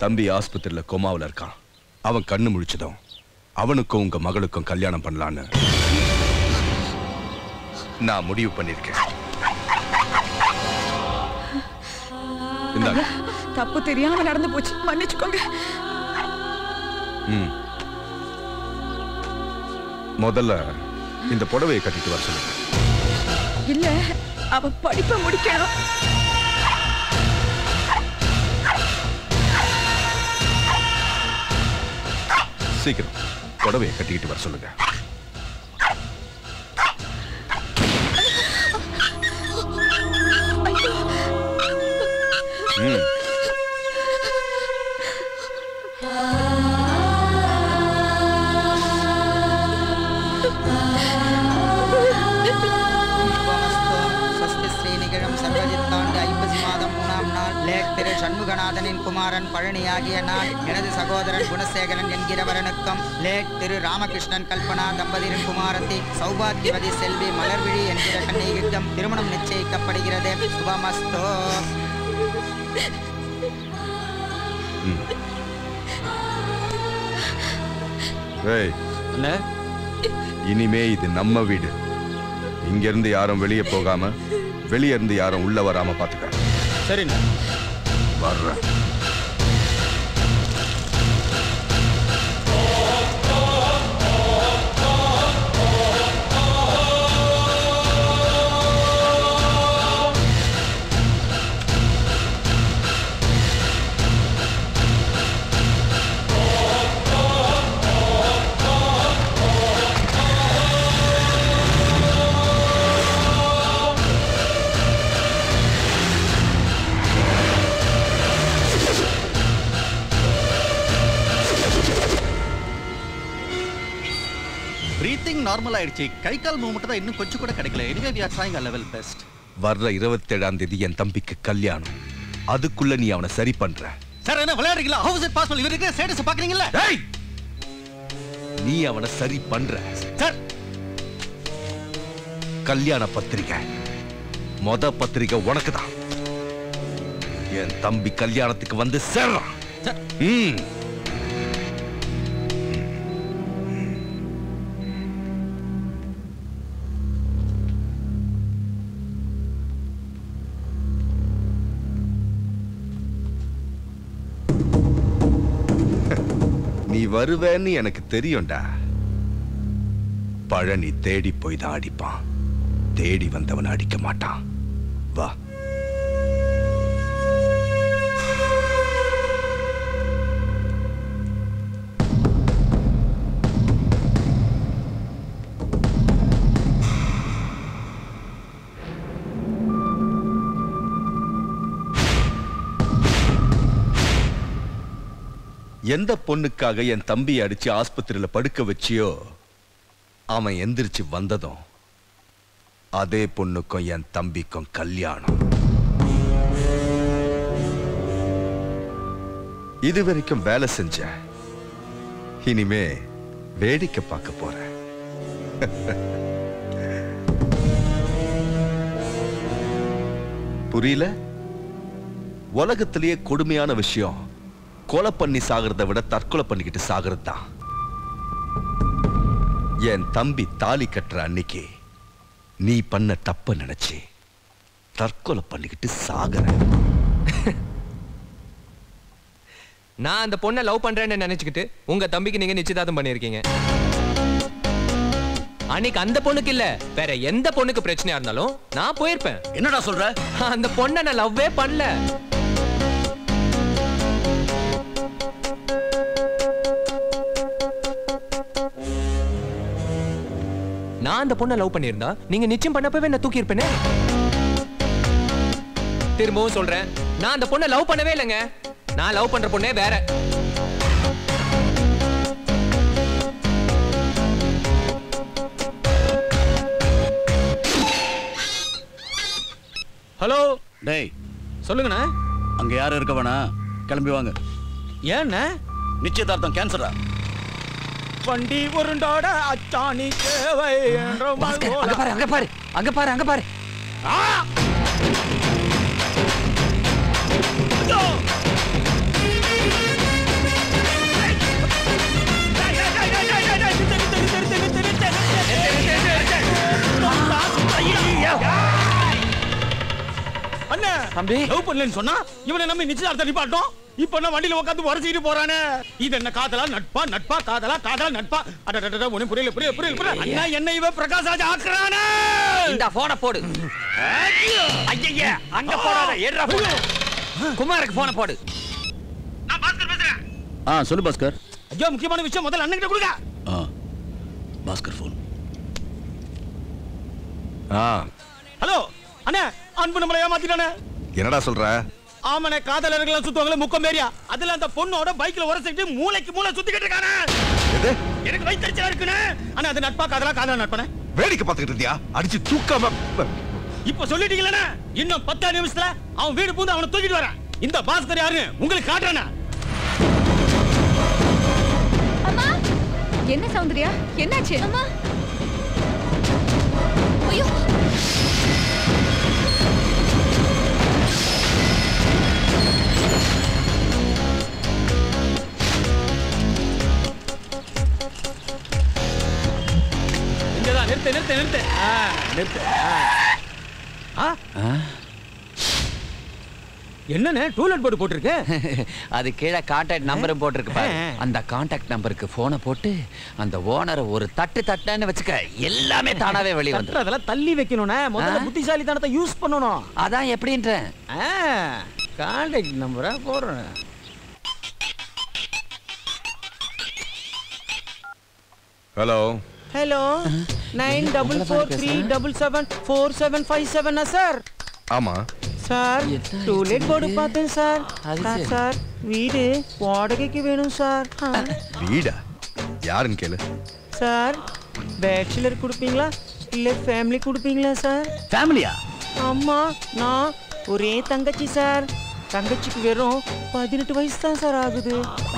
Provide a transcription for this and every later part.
தம்பி ஆஸ்பத்திரியில கோமாவுல இருக்கான் அவன் கண்ணு முழிச்சதும் அவனுக்கும் உங்க மகளுக்கும் கல்யாணம் பண்ணலான்னு நான் முடிவு பண்ணிருக்கேன் இந்தாங்க தப்பு தெரியாம நடந்து போச்சு மன்னிச்சுக்கோங்க ம். முதல்ல இந்த புடவையை கட்டிட்டு வர சொல்லுங்க இல்ல அவ படிப்பை முடிக்கணும் சீக்கிரம் புடவையை கட்டிக்கிட்டு வர சொல்லுங்க ம் ஸ்வஸ்தி ஸ்ரீ நிகழும் சர்வஜித்தாண்டு ஐப்பசி மாதம் மூணாம் நாள் லேட் திரு சண்முகநாதனின் குமாரன் பழனி ஆகிய நான் எனது சகோதரன் குணசேகரன் என்கிறவரனுக்கும் லேட் திரு ராமகிருஷ்ணன் கல்பனா தம்பதியின் குமாரத்தி சௌபாகியவதி செல்வி மலர்விழி என்கிற கன்னிகைக்கும் திருமணம் நிச்சயிக்கப்படுகிறது சுபமஸ்தோ ஏய் இனிமே இது நம்ம வீடு இங்க இருந்து யாரும் வெளியே போகாம வெளியே இருந்து யாரும் உள்ள வராம பாத்துக்க சரிண்ணா வர்றேன் பிரீத்திங் நார்மல் ஆயிடுச்சு கை கால் மூவ்மெண்ட் தான் இன்னும் கொஞ்சம் கூட கிடைக்கல anyway we are trying level best வர்ற இருபத்தேழாம் தேதி என் தம்பிக்கு கல்யாணம் அதுக்குள்ள நீ அவனை சரி பண்ற சார் என்ன விளையாடுறீங்களா ஹவுஸ் இட் பாசிபிள் இவருக்கு ஸ்டேட்டஸ் பாக்குறீங்களா ஏய் நீ அவனை சரி பண்ற சார் கல்யாண பத்திரிக்கை மொத பத்திரிக்கை உனக்கு தான் என் தம்பி கல்யாணத்துக்கு வந்து சேர்றான் ம். நீ வருவேன்னு எனக்கு தெரியும்டா பழனி தேடி போய் தான் அடிப்பான் தேடி வந்தவன் அடிக்க மாட்டான் வா எந்த பொண்ணுக்காக என் தம்பியை அடிச்சு ஆஸ்பத்திரியில படுக்க வச்சியோ அவன் எந்திரிச்சு வந்ததும் அதே பொண்ணுக்கும் என் தம்பிக்கும் கல்யாணம் இது வரைக்கும் வேலை செஞ்ச இனிமே வேடிக்கை பார்க்க போறேன் புரியல உலகத்திலேயே கொடுமையான விஷயம் கொலை பண்ணி சாகிறத விட தற்கொலை பண்ணிக்கிட்டு சாகிறது தான் என் தம்பி தாலி கட்டுற அன்னைக்கு நீ பண்ண தப்ப நினைச்சு தற்கொலை பண்ணிக்கிட்டு சாகுற நான் அந்த பொண்ணை லவ் பண்றேன்னு நினைச்சுக்கிட்டு உங்க தம்பிக்கு நீங்க நிச்சயதார்த்தம் பண்ணிருக்கீங்க அன்னைக்கு அந்த பொண்ணுக்கு இல்ல வேற எந்த பொண்ணுக்கு பிரச்சனையா இருந்தாலும் நான் போயிருப்பேன் என்னடா சொல்ற அந்த பொண்ணை நான் லவ்வே பண்ணல நான் அந்த பொண்ணை லவ் பண்ணியிருந்தா நீங்க நிச்சயம் பண்ணப்பவே நான் தூக்கி இருப்பேனே திரும்பவும் சொல்றேன் நான் அந்த பொண்ணை லவ் பண்ணவே இல்லைங்க நான் லவ் பண்ற பொண்ணே வேற ஹலோ டேய் சொல்லுங்கண்ணா அங்க யாரும் இருக்க வேணா கிளம்பி வாங்க ஏண்ணா நிச்சயதார்த்தம் கேன்சரா வண்டி உருண்டோட அச்சாணி தேவை என்ற அங்க பாரு அங்க பாரு அங்க பாரு அங்க பாரு ஐயோ! தம்பி லவ் பண்ணலன்னு சொன்னா இவனை நம்ம நிச்சயதார்த்தம் நிப்பாட்டோம் இப்ப நான் வண்டியில உட்காந்து உரசிட்டு போறானே இது என்ன காதலா நட்பா நட்பா காதலா காதலா நட்பா அடடடட ஒண்ணு புரியல புரியல புரியல புரியல அண்ணா என்ன இவன் பிரகாஷ் ராஜ் ஆக்குறானே இந்த போன போடு ஐயா அங்க போடாத ஏடுறா போடு குமாருக்கு போன போடு நான் பாஸ்கர் பேசுறேன் ஆ சொல்லு பாஸ்கர் ஐயோ முக்கியமான விஷயம் முதல்ல அண்ணன் கிட்ட கொடுங்க ஆ பாஸ்கர் ஃபோன் ஆ ஹலோ அண்ணே அன்பு நம்மளை ஏமாத்திட்டானே என்னடா சொல்ற ஆமனே காதலர்கள் சுத்துவாங்களே முக்கம் ஏரியா அதுல அந்த பொண்ணோட பைக்ல உரசிட்டு மூளைக்கு மூளை சுத்திக்கிட்டு இருக்கானே எது எனக்கு வயிற்றுச்சலா இருக்குன்னு ஆனா அது நட்பா காதலா காதலா நட்பனே வேடிக்கை பார்த்துக்கிட்டு இருந்தியா அடிச்சு தூக்காம இப்ப சொல்லிட்டீங்களே இன்னும் பத்து நிமிஷத்துல அவன் வீடு பூந்து அவனை தூக்கிட்டு வரேன் இந்த பாஸ்கர் யாருன்னு உங்களுக்கு காட்டுறேன் அம்மா என்ன சௌந்தர்யா என்னாச்சு அம்மா ஐயோ இங்கதான் நிறுத்து நிறுத்து நிறுத்து ஆ, நிறுத்து ஆ. ஆ? என்னண்ணே டூலெட் போர்டு போட்டிருக்கு அது கீழே கான்டாக்ட் நம்பரும் போட்டிருக்கு பாரு. ஆ. அந்த கான்டாக்ட் நம்பருக்கு போனை போட்டு அந்த ஓனரை ஒரு தட்டு தட்டன்னு வச்சுக்க எல்லாமே தானாவே வெளியே வந்துடும் அதெல்லாம் தள்ளி வைக்கணும்ண்ணே முதல்ல ஆ? புத்திசாலித்தனத்தை யூஸ் பண்ணணும் அதான் எப்படின்ற கான்டாக்ட் நம்பரா போடுறேன் hello hello nine double four three double seven four seven five செவனா சார் ஆமா சார் என்ன டூலெட் போர்டு இது? பார்த்தேன் சார் அது சார், சரி. சார் வீடு வாடகைக்கு வேணும் சார் ஆ. வீடா யாருன்னு கேளு சார் பேச்சுலர் கொடுப்பீங்களா இல்ல ஃபேமிலி கொடுப்பீங்களா சார் ஃபேமிலியா அம்மா நான் ஒரே தங்கச்சி சார் தங்கச்சிக்கு வெறும் பதினெட்டு வயசு தான் சார் ஆகுது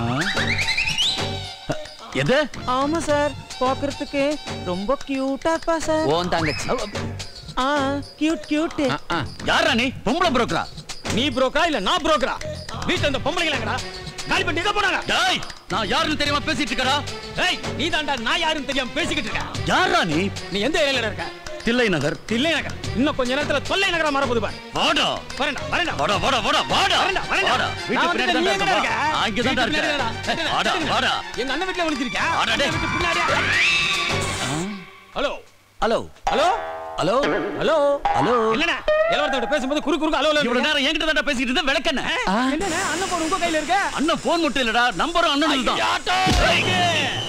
எது ஆமா சார் பார்க்கறதுக்கு ரொம்ப கியூட்டா இருப்பா சார் ஓன் தங்கச்சி ஆ கியூட் கியூட் ஆ, ஆ. யாரா நீ பொம்பளை புரோக்கரா நீ புரோக்கரா இல்ல நான் புரோக்கரா வீட்டுல இந்த பொம்பளைங்களாங்கடா காலி பண்ணி எங்க போனாங்க டேய் நான் யாருன்னு தெரியாம பேசிட்டு இருக்கறா ஏய் நீ தாண்டா நான் யாருன்னு தெரியாம பேசிக்கிட்டு இருக்க யாரா நீ நீ எந்த ஏரியால இருக்க தில்லை நகர் தில்லை நகர் இன்னும் கொஞ்ச நேரத்துல தொல்லை நகரா மாறப்போது பாரு வாடா வரேன்டா வரேன்டா வாடா வாடா வாடா வாடா வரேன்டா, வரேன்டா. வாடா நான் வீட்டு வந்துட்டேன், பின்னாடி நீ தான் எங்கடா இருக்க இருக்க? அங்க தான் வீட்டு பின்னாடி இருக்க தானடா? வாடா வாடா எங்க அண்ணன் வீட்டுல விழிச்சிருக்கா வாடா, டேய். வீட்டு பின்னாடியா hello hello hello hello hello hello என்னண்ணா இளவரத்தோட பேசும்போது குறு குறுக்கு ஹலோ இவ்வளவு நேரம் என்கிட்ட தான் பேசிட்டு இருந்த விளக்கண்ண என்னண்ணா அண்ணன் போன் உங்க கையில இருக்க அண்ணன் போன் மட்டும் இல்லடா நம்பரும் அண்ணன் தான் ஆட்டோ